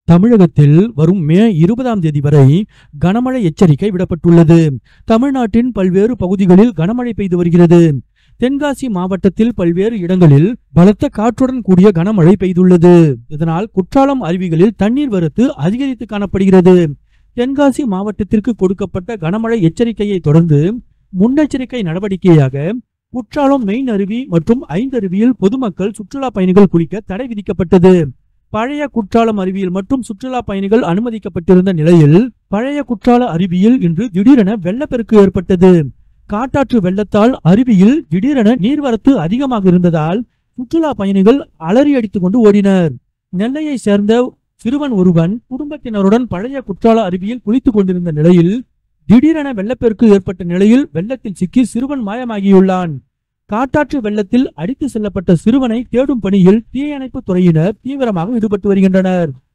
தமிழகத்தில் வரும் மே இருபதாம் தேதி வரை கனமழை எச்சரிக்கை விடப்பட்டுள்ளது தமிழ்நாட்டின் பல்வேறு பகுதிகளில் கனமழை பெய்து வருகிறது தென்காசி மாவட்டத்தில் பல்வேறு இடங்களில் பலத்த காற்றுடன் கூடிய கனமழை பெய்துள்ளது இதனால் குற்றாலம் அருவிகளில் தண்ணீர் வரத்து அதிகரித்து காணப்படுகிறது தென்காசி மாவட்டத்திற்கு கொடுக்கப்பட்ட கனமழை எச்சரிக்கையை தொடர்ந்து முன்னெச்சரிக்கை நடவடிக்கையாக குற்றாலம் மெயின் அருவி மற்றும் ஐந்தருவியில் பொதுமக்கள் சுற்றுலா பயணிகள் குளிக்க தடை விதிக்கப்பட்டது பழைய குற்றாலம் அருவியில் மட்டும் சுற்றுலா பயணிகள் அனுமதிக்கப்பட்டிருந்த நிலையில் பழைய குற்றால அருவியில் இன்று திடீரென வெள்ளப்பெருக்கு ஏற்பட்டது காட்டாற்று வெள்ளத்தால் அருவியில் திடீரென நீர்வரத்து அதிகமாக இருந்ததால் சுற்றுலா பயணிகள் அலறி அடித்துக் கொண்டு ஓடினர் நெல்லையை சேர்ந்த சிறுவன் ஒருவன் குடும்பத்தினருடன் பழைய குற்றால அருவியில் குளித்துக் கொண்டிருந்த நிலையில் திடீரென வெள்ளப்பெருக்கு ஏற்பட்ட நிலையில் வெள்ளத்தில் சிக்கி சிறுவன் மாயமாகியுள்ளான் காட்டாற்று வெள்ளத்தில் அடித்து செல்லப்பட்ட சிறுவனை தேடும் பணியில் தீயணைப்பு துறையினர் தீவிரமாக ஈடுபட்டு வருகின்றனர்